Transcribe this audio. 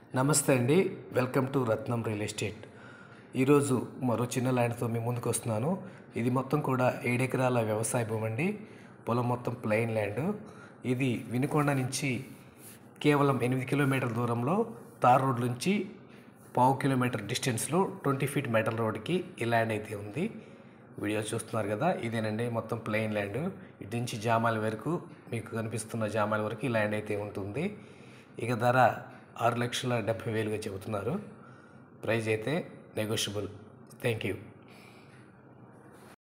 నమస్తే అండి welcome to Ratnam real estate ఈరోజు మరో చిన్న ల్యాండ్తో మీ ముందుకు వస్తున్నాను ఇది మొత్తం కూడా ఏడెకరాల వ్యవసాయ భూమి అండి పొలం మొత్తం ప్లెయిన్ ల్యాండ్ ఇది వినుకొండ నుంచి కేవలం ఎనిమిది కిలోమీటర్ల దూరంలో తార్ రోడ్ నుంచి పావు కిలోమీటర్ డిస్టెన్స్లో ట్వంటీ ఫీట్ మెటల్ రోడ్కి ఈ ల్యాండ్ అయితే ఉంది వీడియో చూస్తున్నారు కదా ఇదేనండి మొత్తం ప్లెయిన్ ల్యాండ్ ఇటు నుంచి జామాల వరకు మీకు కనిపిస్తున్న జామాల వరకు ఈ ల్యాండ్ అయితే ఉంటుంది ఇక ధర ఆరు లక్షల డెబ్బై వేలుగా చెబుతున్నారు ప్రైజ్ అయితే నెగోషియబుల్ థ్యాంక్ యూ